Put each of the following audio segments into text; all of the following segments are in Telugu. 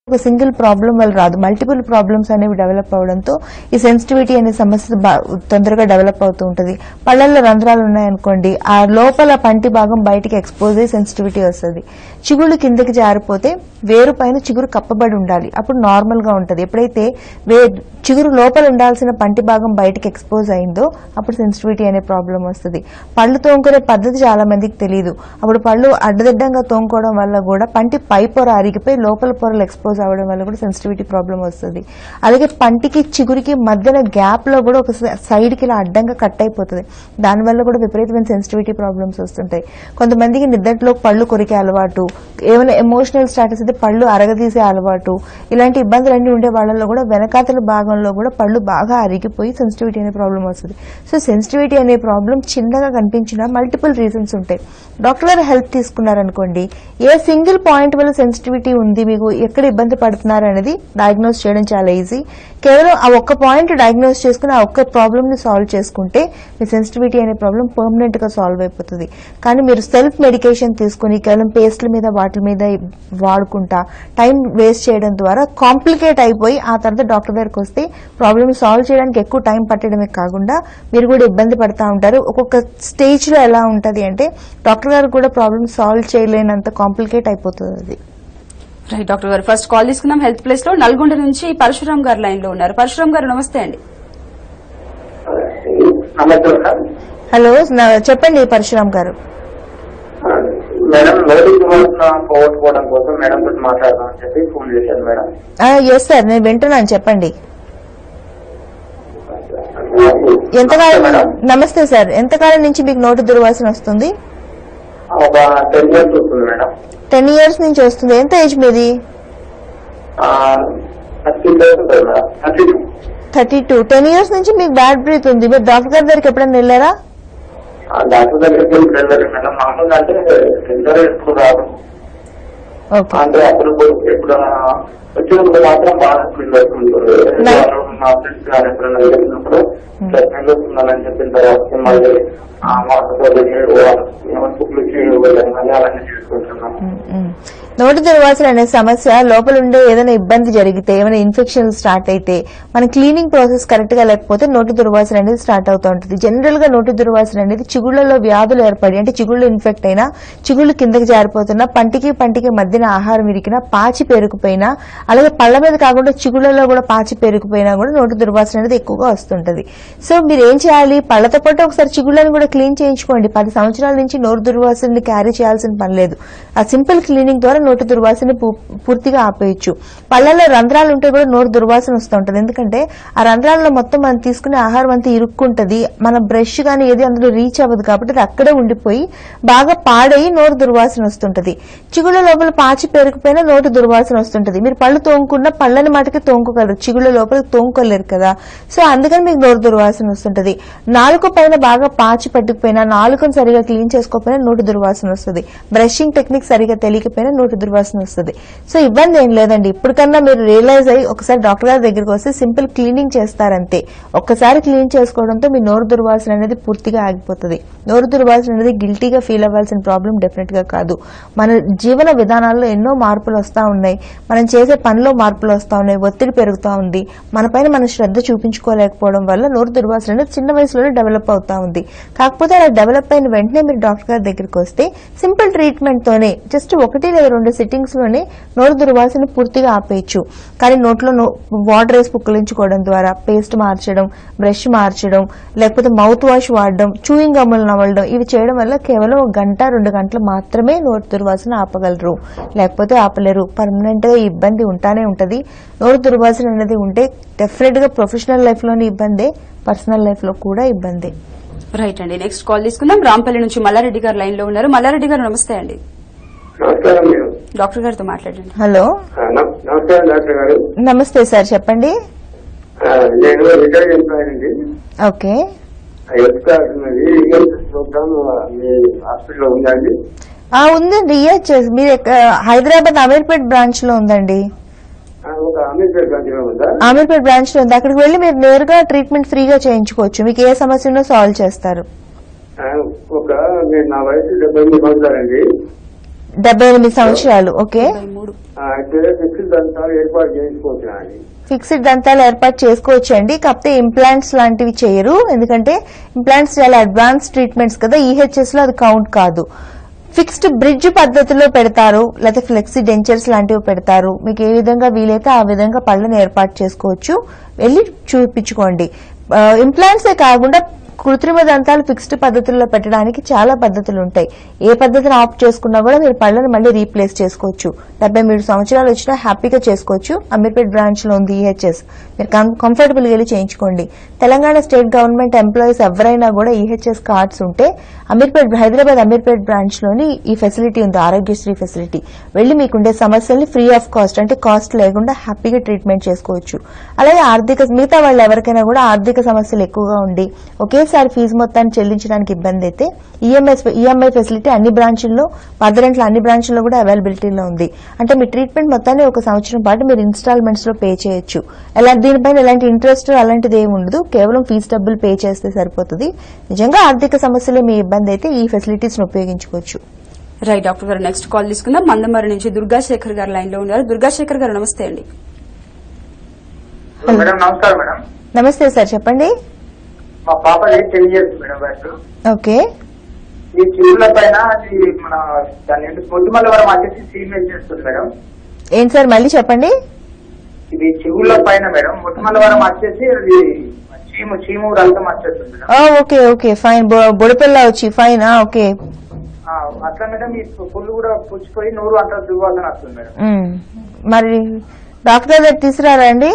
ఒక సింగిల్ ప్రాబ్లం వల్ల రాదు మల్టిపుల్ ప్రాబ్లమ్స్ అనేవి డెవలప్ అవడంతో ఈ సెన్సిటివిటీ అనే సమస్య బా- తొందరగా డెవలప్ అవుతూ ఉంటుంది పళ్ళల్లో రంధ్రాలు ఉన్నాయనుకోండి ఆ లోపల పంటి భాగం బయటికి ఎక్స్పోజ్ అయ్యి సెన్సిటివిటీ వస్తుంది చిగుళ్ళు కిందకి జారిపోతే వేరు పైన చిగురు కప్పబడి ఉండాలి అప్పుడు నార్మల్ గా ఉంటది ఎప్పుడైతే వే చిగురు లోపల ఉండాల్సిన పంటి భాగం బయటికి ఎక్స్పోజ్ అయిందో అప్పుడు సెన్సిటివిటీ అనే ప్రాబ్లం వస్తుంది పళ్ళు తోముకునే పద్ధతి చాలా మందికి తెలియదు అప్పుడు పళ్ళు అడ్డదిడ్డంగా తోముకోవడం వల్ల కూడా పంటి పై పొర అరిగిపోయి లోపల పొరలు ఎక్స్పోజ్ అవ్వడం వల్ల కూడా సెన్సిటివిటీ ప్రాబ్లం వస్తుంది అలాగే పంటికి చిగురికి మధ్యన గ్యాప్ లో కూడా ఒక సైడ్ కి ఇలా అడ్డంగా కట్ అయిపోతుంది దానివల్ల కూడా విపరీతమైన సెన్సిటివిటీ ప్రాబ్లమ్స్ వస్తుంటాయి కొంతమందికి నిద్దట్లో పళ్ళు కొరికే అలవాటు ఏమైనా ఎమోషనల్ స్టాటస్ అయితే పళ్ళు అరగదీసే అలవాటు ఇలాంటి ఇబ్బందులన్నీ ఉండే వాళ్ళలో కూడా వెనకాతల భాగంలో కూడా పళ్ళు బాగా అరిగిపోయి సెన్సిటివిటీ అనే ప్రాబ్లం వస్తుంది సో సెన్సిటివిటీ అనే ప్రాబ్లం చిన్నగా కనిపించిన మల్టిపుల్ రీజన్స్ ఉంటాయి డాక్టర్ గారు హెల్ప్ తీసుకున్నారనుకోండి ఏ సింగిల్ పాయింట్ వల్ల సెన్సిటివిటీ ఉంది మీకు ఎక్కడ ఇబ్బంది పడుతున్నారు అనేది డయాగ్నోస్ చేయడం చాలా ఈజీ కేవలం ఆ ఒక్క పాయింట్ డయాగ్నోస్ చేసుకుని ఆ ఒక్క ప్రాబ్లమ్ ని సాల్వ్ చేసుకుంటే మీ సెన్సిటివిటీ అనే ప్రాబ్లం పర్మనెంట్ గా సాల్వ్ అయిపోతుంది కానీ మీరు సెల్ఫ్ మెడికేషన్ తీసుకుని కేవలం పేస్ట్ల మీద వాటి మీద వాడుకుంటా టైం వేస్ట్ చేయడం ద్వారా కాంప్లికేట్ అయిపోయి ఆ తర్వాత డాక్టర్ దగ్గరికి వస్తే ప్రాబ్లమ్ సాల్వ్ చేయడానికి ఎక్కువ టైం పట్టడమే కాకుండా మీరు కూడా ఇబ్బంది పడతా ఉంటారు ఒక్కొక్క స్టేజ్ లో ఎలా ఉంటది అంటే డాక్టర్ గారు కూడా ప్రాబ్లమ్ సాల్వ్ చేయలేనంత కాంప్లికేట్ అయిపోతుంది అది రైట్ డాక్టర్ గారు ఫస్ట్ కాల్ తీసుకుందాం హెల్త్ ప్లేస్ లో నల్గొండ నుంచి పరశురామ్ గారు లైన్ లో ఉన్నారు పరశురామ్ గారు నమస్తే అండి నమస్తే సార్ హలో నా- చెప్పండి పరశురామ్ గారు మేడం నోటికి పోతున్న పోగొట్టుకోవడం కోసం మేడం తోటి మాట్లాడదామని చెప్పి ఫోన్ చేశాను మేడం ఎస్ సార్ నేను వింటున్నాను చెప్పండి ఎంతకాలం మేడం నమస్తే సార్ ఎంతకాలం నుంచి మీకు నోటు దుర్వాసన వస్తుంది ఒక టెన్ ఇయర్స్ వస్తుంది మేడం టెన్ ఇయర్స్ నుంచి వస్తుంది ఎంత ఏజ్ మీది థర్టీ డేస్ ఉంటుంది madam thirty thirty two ten years నుంచి మీకు బ్యాడ్ బ్రీత్ ఉంది మీరు డాక్టర్ గారి దగ్గరికి ఎప్పుడైనా వెళ్ళారా డాక్టర్ దగ్గరికి వెళ్ళి వెళ్ళారు మేడం మామూలుగా అంటే రెగ్యులర్ ఎప్పుడు రాదు ఓకే అంటే అప్పుడు ఎప్పుడు వచ్చినప్పుడు మాత్రం బాగా ఫీల్ అవుతుంది నా- మా ఫ్రెండ్స్ కానీ ఎప్పుడైనా వెళ్ళినప్పుడు స్మెల్ వస్తుందని చెప్పిన తర్వాత మళ్ళీ ఆ మాటతో మళ్ళీ అలానే తీసుకుంటున్నాం ఉమ్, ఉమ్. నోటి దుర్వాసన అనే సమస్య లోపల ఉండే ఏదైనా ఇబ్బంది జరిగితే ఏమైనా ఇన్ఫెక్షన్ స్టార్ట్ అయితే మన క్లీనింగ్ ప్రాసెస్ కరెక్ట్ గా లేకపోతే నోటి దుర్వాసన అనేది స్టార్ట్ అవుతూ ఉంటుంది జనరల్ గా నోటి దుర్వాసన అనేది చిగుళ్లలో వ్యాధులు ఏర్పడి అంటే చిగుళ్ళు ఇన్ఫెక్ట్ అయినా చిగుళ్ళు కిందకి జారిపోతున్నా పంటికి పంటికి మధ్యన ఆహారం ఇరికినా పాచి పేరుకుపోయినా అలాగే పళ్ళ మీద కాకుండా చిగుళ్లలో కూడా పాచి పేరుకుపోయినా కూడా నోటి దుర్వాసన అనేది ఎక్కువగా వస్తుంటది సో మీరు ఏం చేయాలి పళ్ళతో పాటు ఒకసారి చిగుళ్ళని కూడా క్లీన్ చేయించుకోండి పది సంవత్సరాల నుంచి నోరు దుర్వాసనని క్యారీ చేయాల్సిన పని లేదు ఆ సింపుల్ క్లీనింగ్ ద్వారా నోటి దుర్వాసన పూర్తిగా ఆపేయచ్చు పళ్ళల్లో రంధ్రాలు ఉంటే కూడా నోరు దుర్వాసన వస్తూ ఉంటుంది ఎందుకంటే ఆ రంధ్రాలలో మొత్తం మనం తీసుకునే ఆహారం అంతా ఇరుక్కుంటది మన బ్రష్ గానీ ఏది అందులో రీచ్ అవ్వదు కాబట్టి అది అక్కడే ఉండిపోయి బాగా పాడయి నోరు దుర్వాసన వస్తుంటది చిగుళ్ళ లోపల పాచి పెరిగిపోయినా నోటి దుర్వాసన వస్తుంటది మీరు పళ్ళు తోముకున్న పళ్ళని మటుకు తోముకోగలరు చిగుళ్ళ లోపల తోముకోలేరు కదా సో అందుకని మీకు నోరు దుర్వాసన వస్తుంటది నాలుక పైన బాగా పాచి పట్టుకుపోయినా నాలుకను సరిగా క్లీన్ చేసుకోకపోయినా నోటి దుర్వాసన వస్తుంది బ్రషింగ్ టెక్నిక్ సరిగా తెలియకపోయినా నోటి దుర్వాసన వస్తుంది సో ఇబ్బంది ఏం లేదండి ఇప్పటికన్నా మీరు రియలైజ్ అయ్యి ఒకసారి డాక్టర్ గారి దగ్గరికి వస్తే సింపుల్ క్లీనింగ్ చేస్తారంతే ఒక్కసారి క్లీన్ చేసుకోవడంతో మీ నోరు దుర్వాసన అనేది పూర్తిగా ఆగిపోతుంది నోరు దుర్వాసన అనేది గిల్టీగా ఫీల్ అవ్వాల్సిన ప్రాబ్లం డెఫినెట్ గా కాదు మన జీవన విధానాల్లో ఎన్నో మార్పులు వస్తా ఉన్నాయి మనం చేసే పనిలో మార్పులు వస్తా ఉన్నాయి ఒత్తిడి పెరుగుతా ఉంది మన పైన మన శ్రద్ధ చూపించుకోలేకపోవడం వల్ల నోరు దుర్వాసన అనేది చిన్న వయసులోనే డెవలప్ అవుతా ఉంది కాకపోతే అలా డెవలప్ అయిన వెంటనే మీరు డాక్టర్ గారి దగ్గరికి వస్తే సింపుల్ ట్రీట్మెంట్ తోనే జస్ట్ ఒకటి లేదా రెండు సిట్టింగ్స్ లోనే నోరు దుర్వాసన పూర్తిగా ఆపేయచ్చు కానీ నోట్లో వాటర్ వేసి పుక్కలించుకోవడం ద్వారా పేస్ట్ మార్చడం బ్రష్ మార్చడం లేకపోతే మౌత్ వాష్ వాడడం చూయింగ్ గమ్ములు నవ్వడం ఇవి చేయడం వల్ల కేవలం ఒక గంట రెండు గంటలు మాత్రమే నోరు దుర్వాసన ఆపగలరు లేకపోతే ఆపలేరు పర్మనెంట్ గా ఈ ఇబ్బంది ఉంటానే ఉంటది నోరు దుర్వాసన అనేది ఉంటే డెఫినెట్ గా ప్రొఫెషనల్ లైఫ్ లోని ఇబ్బందే పర్సనల్ లైఫ్ లో కూడా ఇబ్బందే రైట్ అండి నెక్స్ట్ కాల్ తీసుకుందాం రాంపల్లి నుంచి మల్లారెడ్డి గారు లైన్ లో ఉన్నారు మల్లారెడ్డి గారు నమస్తే అండి నమస్కారం మేడం డాక్టర్ గారితో మాట్లాడండి హలో ఆ, నమ- నమస్కారం డాక్టర్ గారు నమస్తే సార్ చెప్పండి ఆ, నేను రిటైర్డ్ ఎంప్లాయీ అండి ఓకే హెల్త్ కార్డ్ ఉన్నది హెల్త్ ప్రోగ్రామ్ మీ హాస్పిటల్లో ఉందండి ఆ ఉందండి ఇయర్స్ మీరు ఎక్క- హైదరాబాద్ అమీర్పేట్ బ్రాంచ్ లో ఉందండి ఆ, ఒక అమీర్పేట్ బ్రాంచ్లో ఉందా అమీర్పేట్ బ్రాంచ్ లో ఉంది అక్కడికి వెళ్ళి మీరు నేరుగా ట్రీట్మెంట్ ఫ్రీగా చేయించుకోవచ్చు మీకు ఏ సమస్య ఉన్నా సాల్వ్ చేస్తారు ఆ, ఒక నేను నా వయసు డెబ్బై ఎనిమిది సంవత్సరాలండి డెబ్బై ఎనిమిది సంవత్సరాలు ఓకే డెబ్బై మూడు ఆ, అయితే ఫిక్స్ ఫిక్స్డ్ దంతాలు ఏర్పాటు చేసుకోవచ్చు అని ఫిక్స్డ్ దంతాలు ఏర్పాటు చేసుకోవచ్చు అండి కాకపోతే ఇంప్లాంట్స్ లాంటివి చేయరు ఎందుకంటే ఇంప్లాంట్స్ చాలా అడ్వాన్స్ ట్రీట్మెంట్స్ కదా ఈహెచ్ఎస్ లో అది కౌంట్ కాదు ఫిక్స్డ్ బ్రిడ్జ్ పద్ధతిలో పెడతారు లేకపోతే ఫ్లెక్సీ డెంచర్స్ లాంటివి పెడతారు మీకు ఏ విధంగా వీలైతే ఆ విధంగా పళ్ళని ఏర్పాటు చేసుకోవచ్చు వెళ్ళి చూపించుకోండి ఇంప్లాంట్సే కాకుండా కృత్రిమ దంతాలు ఫిక్స్డ్ పద్ధతుల్లో పెట్టడానికి చాలా పద్ధతులు ఉంటాయి ఏ పద్ధతిని ఆప్ట్ చేసుకున్నా కూడా మీరు పళ్ళని మళ్ళీ రీప్లేస్ చేసుకోవచ్చు డెబ్బై మూడు సంవత్సరాలు వచ్చినా హ్యాపీగా చేసుకోవచ్చు అమీర్పేట్ బ్రాంచ్ లో ఉంది ఈహెచ్ఎస్ మీరు కంఫర్టబుల్ గా వెళ్ళి చేయించుకోండి తెలంగాణ స్టేట్ గవర్నమెంట్ ఎంప్లాయీస్ ఎవరైనా కూడా ఈహెచ్ఎస్ కార్డ్స్ ఉంటే అమీర్పేట్ హైదరాబాద్ అమీర్పేట్ బ్రాంచ్ లోని ఈ ఫెసిలిటీ ఉంది ఆరోగ్యశ్రీ ఫెసిలిటీ వెళ్ళి మీకుండే సమస్యల్ని ఫ్రీ ఆఫ్ కాస్ట్ అంటే కాస్ట్ లేకుండా హ్యాపీగా ట్రీట్మెంట్ చేసుకోవచ్చు అలాగే ఆర్థిక మిగతా వాళ్ళు ఎవరికైనా కూడా ఆర్థిక సమస్యలు ఎక్కువగా ఉండి ఒకేసారి ఫీజు మొత్తాన్ని చెల్లించడానికి ఇబ్బంది అయితే ఈఎంఐ ఈఎంఐ ఫెసిలిటీ అన్ని బ్రాంచుల్లో పదరెంట్ల అన్ని బ్రాంచుల్లో కూడా అవైలబిలిటీలో ఉంది అంటే మీ ట్రీట్మెంట్ మొత్తాన్ని ఒక సంవత్సరం పాటు మీరు ఇన్స్టాల్మెంట్స్ లో పే చేయొచ్చు ఎలా దీనిపైన ఎలాంటి ఇంట్రెస్ట్ అలాంటిది ఏమి ఉండదు కేవలం ఫీజు డబ్బులు పే చేస్తే సరిపోతుంది నిజంగా ఆర్థిక సమస్యలే మీ ఇబ్బంది అయితే ఈ ఫెసిలిటీస్ ఉపయోగించుకోవచ్చు రైట్ డాక్టర్ గారు నెక్స్ట్ కాల్ తీసుకుందాం మందమరి నుంచి దుర్గా శేఖర్ గారు లైన్ లో ఉన్నారు దుర్గా శేఖర్ గారు నమస్తే అండి మేడం నమస్కారం మేడం నమస్తే సార్ చెప్పండి మా పాపది టెన్ ఇయర్స్ మేడం వయసు ఓకే ఈ చివుల పైన అది మన దాని ఏంటి పొద్దుమల్ల వరం వచ్చేసి సీమేజ్ చేస్తుంది మేడం ఏంటి సార్ మళ్ళీ చెప్పండి ఇది చెవుల పైన మేడం మొట్టమల్ల వరం వచ్చేసి అది చీము చీము రక్తం వచ్చేస్తుంది మేడం ఆ, ఓకే ఓకే ఫైన్ బొడిపిల్ల వచ్చి ఫైన్ ఆ, ఓకే ఆ, అట్లా మేడం ఈ పుల్లు కూడా పుచ్చిపోయి నోరు అంతా దుర్వాసన వస్తుంది మేడం ఉమ్. మరి డాక్టర్ దగ్గర తీసుకురారా అండి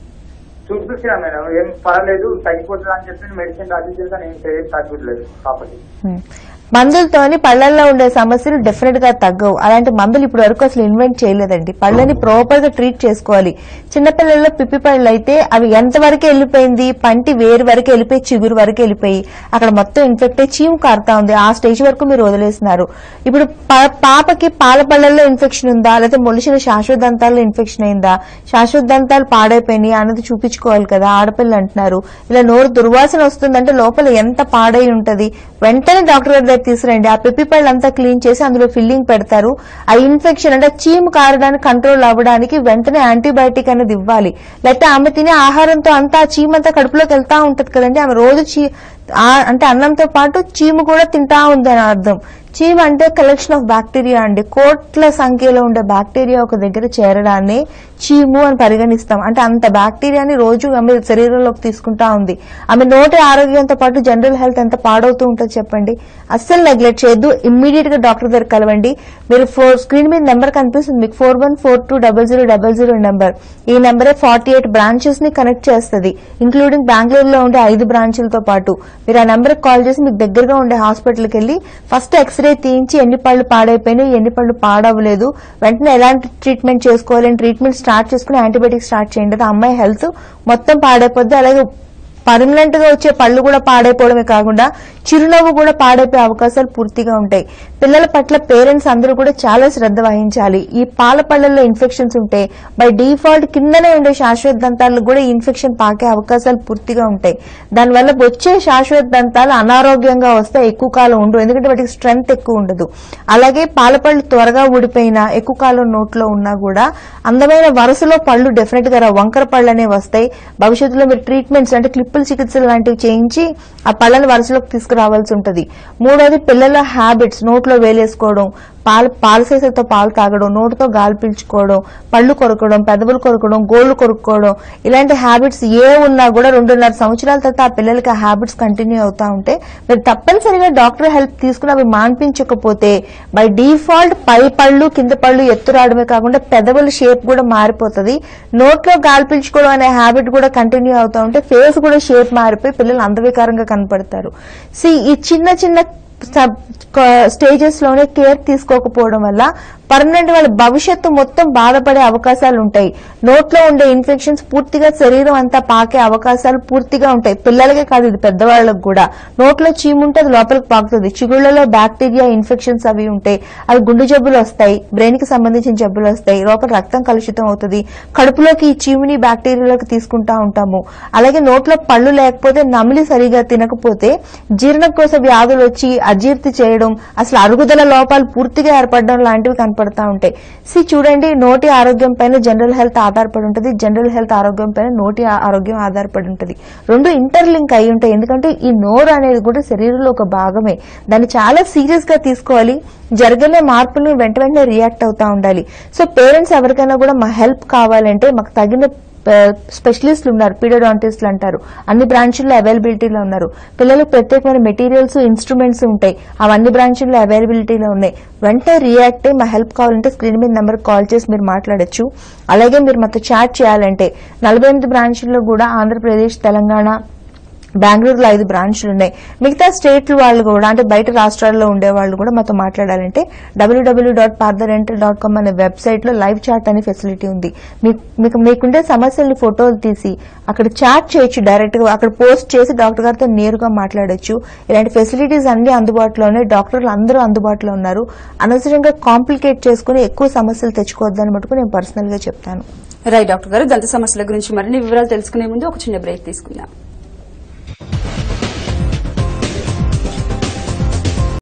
చూపించిన మేడం ఏం పర్వాలేదు తగ్గిపోతుంది అని చెప్పి మెడిసిన్ రాసింది కానీ ఏం ఏం తగ్గట్లేదు పాపకి ఉమ్. మందులతోని పళ్ళల్లో ఉండే సమస్యలు డెఫినెట్ గా తగ్గవు అలాంటి మందులు ఇప్పుడు వరకు అసలు ఇన్వెంట్ చేయలేదండి పళ్ళని ప్రాపర్ గా ట్రీట్ చేసుకోవాలి చిన్నపిల్లల్లో పిప్పి పళ్ళు అయితే అవి ఎంత వరకు వెళ్ళిపోయింది పంటి వేరు వరకు వెళ్ళిపోయి చిగురు వరకు వెళ్ళిపోయి అక్కడ మొత్తం ఇన్ఫెక్ట్ అయ్యి చీము కారుతా ఉంది ఆ స్టేజ్ వరకు మీరు వదిలేస్తున్నారు ఇప్పుడు ప- పాపకి పాల పళ్ళల్లో ఇన్ఫెక్షన్ ఉందా లేకపోతే మొలిచిన శాశ్వత దంతాల్లో ఇన్ఫెక్షన్ అయిందా శాశ్వత దంతాలు పాడైపోయినాయి అన్నది చూపించుకోవాలి కదా ఆడపిల్ల అంటున్నారు ఇలా నోరు దుర్వాసన వస్తుందంటే లోపల ఎంత పాడై ఉంటది వెంటనే డాక్టర్ గారి దగ్గర తీసుకురండి ఆ పిప్పి పళ్ళు అంతా క్లీన్ చేసి అందులో ఫిల్లింగ్ పెడతారు ఆ ఇన్ఫెక్షన్ అంటే చీము కారడానికి కంట్రోల్ అవ్వడానికి వెంటనే యాంటీబయాటిక్ అనేది ఇవ్వాలి లేకపోతే ఆమె తినే ఆహారంతో అంతా ఆ చీము అంతా కడుపులోకి వెళ్తా ఉంటది కదండి ఆమె రోజు చీ ఆ- అంటే అన్నంతో పాటు చీము కూడా తింటా ఉంది అని అర్థం చీమ అంటే కలెక్షన్ ఆఫ్ బ్యాక్టీరియా అండి కోట్ల సంఖ్యలో ఉండే బ్యాక్టీరియా ఒక దగ్గర చేరడాన్ని చీము అని పరిగణిస్తాం అంటే అంత బ్యాక్టీరియాని రోజు ఆమె శరీరంలోకి తీసుకుంటా ఉంది ఆమె నోటి ఆరోగ్యంతో పాటు జనరల్ హెల్త్ ఎంత పాడవుతూ ఉంటుంది చెప్పండి అస్సలు నెగ్లెక్ట్ చేయొద్దు ఇమ్మీడియట్ గా డాక్టర్ దగ్గర కలవండి మీరు ఫోర్ స్క్రీన్ మీద నెంబర్ కనిపిస్తుంది మీకు four one four two double zero double zero number ఈ నెంబరే ఫార్టీ ఎయిట్ బ్రాంచెస్ ని కనెక్ట్ చేస్తుంది ఇంక్లూడింగ్ బెంగళూరులో ఉండే ఐదు బ్రాంచులతో పాటు మీరు ఆ నెంబర్ కాల్ చేసి మీకు దగ్గరగా ఉండే హాస్పిటల్కి వెళ్ళి ఫస్ట్ ఎక్స్రే తీయించి ఎన్ని పళ్ళు పాడైపోయినాయి ఎన్ని పళ్ళు పాడవలేదు వెంటనే ఎలాంటి ట్రీట్మెంట్ చేసుకోవాలి అని ట్రీట్మెంట్ స్టార్ట్ చేసుకుని యాంటీబయాటిక్ స్టార్ట్ చేయండి ఆ అమ్మాయి హెల్త్ మొత్తం పాడైపోద్ది అలాగే పర్మనెంట్ గా వచ్చే పళ్ళు కూడా పాడైపోవడమే కాకుండా చిరునవ్వు కూడా పాడైపోయే అవకాశాలు పూర్తిగా ఉంటాయి పిల్లల పట్ల పేరెంట్స్ అందరూ కూడా చాలా శ్రద్ధ వహించాలి ఈ పాల పళ్ళల్లో ఇన్ఫెక్షన్స్ ఉంటే బై డిఫాల్ట్ కిందనే ఉండే శాశ్వత దంతాలకు కూడా ఈ ఇన్ఫెక్షన్ పాకే అవకాశాలు పూర్తిగా ఉంటాయి దానివల్ల వచ్చే శాశ్వత దంతాలు అనారోగ్యంగా వస్తే ఎక్కువ కాలం ఉండవు ఎందుకంటే వాటికి స్ట్రెంగ్త్ ఎక్కువ ఉండదు అలాగే పాల పళ్ళు త్వరగా ఊడిపోయినా ఎక్కువ కాలం నోట్లో ఉన్నా కూడా అందమైన వరుసలో పళ్ళు డెఫినెట్ గా రావు. వంకర పళ్ళు అనేవి వస్తాయి భవిష్యత్తులో మీరు ట్రీట్మెంట్స్ అంటే క్లిప్పుల చికిత్సలు లాంటివి చేయించి ఆ పళ్ళని వరుసలోకి తీసుకురావాల్సి ఉంటుంది మూడోది పిల్లల హ్యాబిట్స్ నోట్లో వేలేసుకోవడం పాలు పాల సీసాతో పాలు తాగడం నోటితో గాలి పీల్చుకోవడం పళ్ళు కొరకడం పెదవులు కొరకడం గోళ్లు కొరుక్కోవడం ఇలాంటి హ్యాబిట్స్ ఏ ఉన్నా కూడా రెండున్నర సంవత్సరాల తర్వాత ఆ పిల్లలకి ఆ హ్యాబిట్స్ కంటిన్యూ అవుతా ఉంటే మీరు తప్పనిసరిగా డాక్టర్ హెల్ప్ తీసుకుని అవి మాన్పించకపోతే బై డిఫాల్ట్ పై పళ్ళు కింద పళ్ళు ఎత్తు రావడమే కాకుండా పెదవుల షేప్ కూడా మారిపోతుంది నోట్లో గాలి పీల్చుకోవడం అనే హ్యాబిట్ కూడా కంటిన్యూ అవుతా ఉంటే ఫేస్ కూడా షేప్ మారిపోయి పిల్లలు అందవికారంగా కనపడతారు సి ఈ చిన్న చిన్న స్టేజెస్ లోనే కేర్ తీసుకోకపోవడం వల్ల పర్మనెంట్ వాళ్ళ భవిష్యత్తు మొత్తం బాధపడే అవకాశాలు ఉంటాయి నోట్లో ఉండే ఇన్ఫెక్షన్స్ పూర్తిగా శరీరం అంతా పాకే అవకాశాలు పూర్తిగా ఉంటాయి పిల్లలకే కాదు ఇది పెద్దవాళ్ళకి కూడా నోట్లో చీముంటే అది లోపలికి పాకుతుంది చిగుళ్లలో బ్యాక్టీరియా ఇన్ఫెక్షన్స్ అవి ఉంటాయి అవి గుండె జబ్బులు వస్తాయి బ్రెయిన్ కి సంబంధించిన జబ్బులు వస్తాయి లోపల రక్తం కలుషితం అవుతుంది కడుపులోకి ఈ చీముని బ్యాక్టీరియాలోకి తీసుకుంటా ఉంటాము అలాగే నోట్లో పళ్ళు లేకపోతే నమిలి సరిగా తినకపోతే జీర్ణకోశ వ్యాధులు వచ్చి అజీర్తి చేయడం అసలు అరుగుదల లోపాలు పూర్తిగా ఏర్పడడం లాంటివి కనపడతా ఉంటాయి సి చూడండి నోటి ఆరోగ్యం పైన జనరల్ హెల్త్ ఆధారపడి ఉంటుంది జనరల్ హెల్త్ ఆరోగ్యం పైన నోటి ఆ- ఆరోగ్యం ఆధారపడి ఉంటుంది రెండు ఇంటర్లింక్ అయి ఉంటాయి ఎందుకంటే ఈ నోరు అనేది కూడా శరీరంలో ఒక భాగమే దాన్ని చాలా సీరియస్ గా తీసుకోవాలి జరగలే మార్పులను వెంట వెంటనే రియాక్ట్ అవుతా ఉండాలి సో పేరెంట్స్ ఎవరికైనా కూడా మా హెల్ప్ కావాలంటే మాకు తగిన స్పెషలిస్టులు ఉన్నారు పీడియోడాంటిస్టులు అంటారు అన్ని బ్రాంచుల్లో అవైలబిలిటీలో ఉన్నారు పిల్లలకు ప్రత్యేకమైన మెటీరియల్స్ ఇన్స్ట్రుమెంట్స్ ఉంటాయి అవన్నీ బ్రాంచుల్లో అవైలబిలిటీలో ఉన్నాయి వెంటనే రియాక్ట్ అయ్యి మా హెల్ప్ కావాలంటే స్క్రీన్ మీద నెంబర్ కాల్ చేసి మీరు మాట్లాడొచ్చు అలాగే మీరు మాతో చాట్ చేయాలంటే నలభై ఎనిమిది బ్రాంచుల్లో కూడా ఆంధ్రప్రదేశ్ తెలంగాణ బెంగళూరులో ఐదు బ్రాంచ్లు ఉన్నాయి మిగతా స్టేట్ల వాళ్ళు కూడా అంటే బయట రాష్ట్రాల్లో ఉండే వాళ్ళు కూడా మాతో మాట్లాడాలంటే డబ్ల్యూడబ్ల్యూ డాట్ పార్దరెంటల్ డాట్ కామ్ అనే వెబ్సైట్ లో లైవ్ చాట్ అనే ఫెసిలిటీ ఉంది మీకు మీకు మీకుండే సమస్యల్ని ఫోటోలు తీసి అక్కడ చాట్ చేయొచ్చు డైరెక్ట్ గా అక్కడ పోస్ట్ చేసి డాక్టర్ గారితో నేరుగా మాట్లాడొచ్చు ఇలాంటి ఫెసిలిటీస్ అన్ని అందుబాటులో ఉన్నాయి డాక్టర్లు అందరూ అందుబాటులో ఉన్నారు అనవసరంగా కాంప్లికేట్ చేసుకుని ఎక్కువ సమస్యలు తెచ్చుకోవద్దని మటుకు నేను పర్సనల్ గా చెప్తాను రైట్ డాక్టర్ గారు దంత సమస్యల గురించి మరిన్ని వివరాలు తెలుసుకునే ముందు ఒక చిన్న బ్రేక్ తీసుకుందాం